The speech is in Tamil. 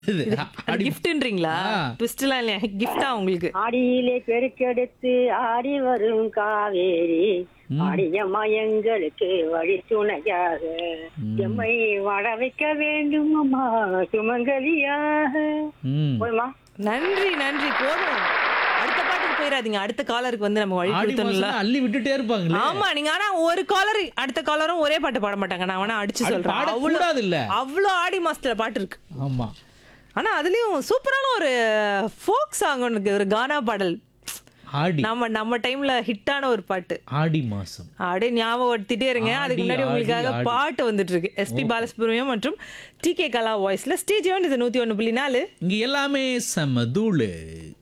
இது ஆடி கிஃப்ட்ன்றீங்களா ஆ. ட்விஸ்ட்லாம் இல்லையா கிஃப்டா உங்களுக்கு ஆடியிலே பெருக்கெடுத்து ஆடி வரும் காவேரி ஆடியம்மா எங்களுக்கு வழி துணையாக எம்மை வாழ வைக்க வேண்டும் அம்மா சுமங்கலியாக ம். போதுமா நன்றி நன்றி போதும் அடுத்த பாட்டுக்கு போயிடாதீங்க அடுத்த காலருக்கு வந்து நம்ம வழி ஆடி கொடுத்தோம்ல மாசம் அள்ளி விட்டுட்டே இருப்பாங்களே ஆமா நீங்க ஆனா ஒரு காலர் அடுத்த காலரும் ஒரே பாட்டு பாட மாட்டாங்க நான் வேணா அடிச்சு அது சொல்றேன் அவ்வளவு பாடக்கூடாது இல்ல அவ்வளோ ஆடி மாசத்துல பாட்டு இருக்கு ஆமா ஆனா அதுலயும் சூப்பரான ஒரு ஃபோக் சாங் ஒன்று இருக்கு ஒரு கானா பாடல் ஆடி நம்ம நம்ம டைம்ல ஹிட்டான ஒரு பாட்டு ஆடி மாசம் அப்படியே ஞாபகப்படுத்திட்டே இருங்க அதுக்கு ஆடி, முன்னாடி ஆடி, உங்களுக்காக ஆடி. பாட்டு வந்துட்டு இருக்கு எஸ்பி பாலசுப்ரமணியம் மற்றும் டி கே கலா வாய்ஸ்ல ஸ்டேஜ் வந்து இது நூத்தி ஒண்ணு புள்ளி நாலு இங்க எல்லாமே செம்ம தூளு